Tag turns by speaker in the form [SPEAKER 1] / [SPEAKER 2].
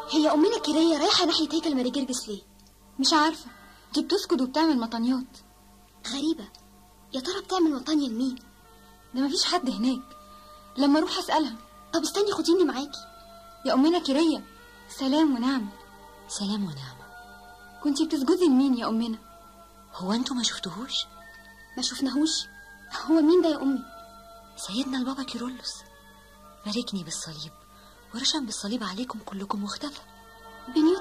[SPEAKER 1] هي امنا كيريا رايحه ناحيه هيكل ماري جرجس ليه
[SPEAKER 2] مش عارفه دي بتسكت وبتعمل مطانيات
[SPEAKER 1] غريبه يا ترى بتعمل مطانيه لمين
[SPEAKER 2] ده مفيش حد هناك لما اروح اسالها
[SPEAKER 1] طب استني خديني معاكي
[SPEAKER 2] يا امنا كيريا سلام ونعمه
[SPEAKER 3] سلام ونعمة
[SPEAKER 2] كنتي بتسجدي لمين يا امنا
[SPEAKER 3] هو انتوا ما شفتوهوش
[SPEAKER 1] ما شفناهوش هو مين ده يا امي
[SPEAKER 3] سيدنا البابا كيرلس باركني بالصليب ورشم بالصليب عليكم كلكم واختفى
[SPEAKER 1] بنيوت